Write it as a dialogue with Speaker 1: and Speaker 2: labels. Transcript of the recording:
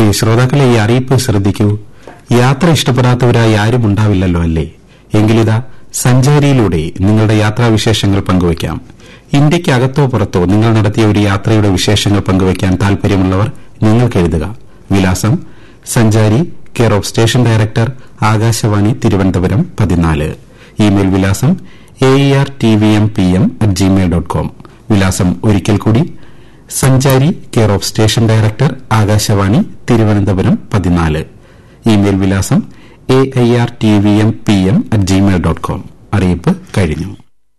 Speaker 1: പ്രിയ ശ്രോതാക്കളെ ഈ അറിയിപ്പ് ശ്രദ്ധിക്കൂ യാത്ര ഇഷ്ടപ്പെടാത്തവരായി ആരും ഉണ്ടാവില്ലല്ലോ അല്ലേ എങ്കിലിതാ സഞ്ചാരിയിലൂടെ നിങ്ങളുടെ യാത്രാവിശേഷങ്ങൾ പങ്കുവയ്ക്കാം ഇന്ത്യയ്ക്ക് അകത്തോ പുറത്തോ നിങ്ങൾ നടത്തിയ ഒരു യാത്രയുടെ വിശേഷങ്ങൾ പങ്കുവയ്ക്കാൻ താൽപര്യമുള്ളവർ നിങ്ങൾക്ക് എഴുതുക വിലാസം Sanchari care of station director Akashvani Thiruvananthapuram പതിനാല് ഇമെയിൽ വിലാസം A R T V M P M at Gmail dot com വിലാസം ഒരിക്കൽ കൂടി Sanchari care of station director Akashvani Thiruvananthapuram പതിനാല് ഇമെയിൽ വിലാസം A I R T V M P M at Gmail dot com അറിയിപ്പ് കഴിഞ്ഞു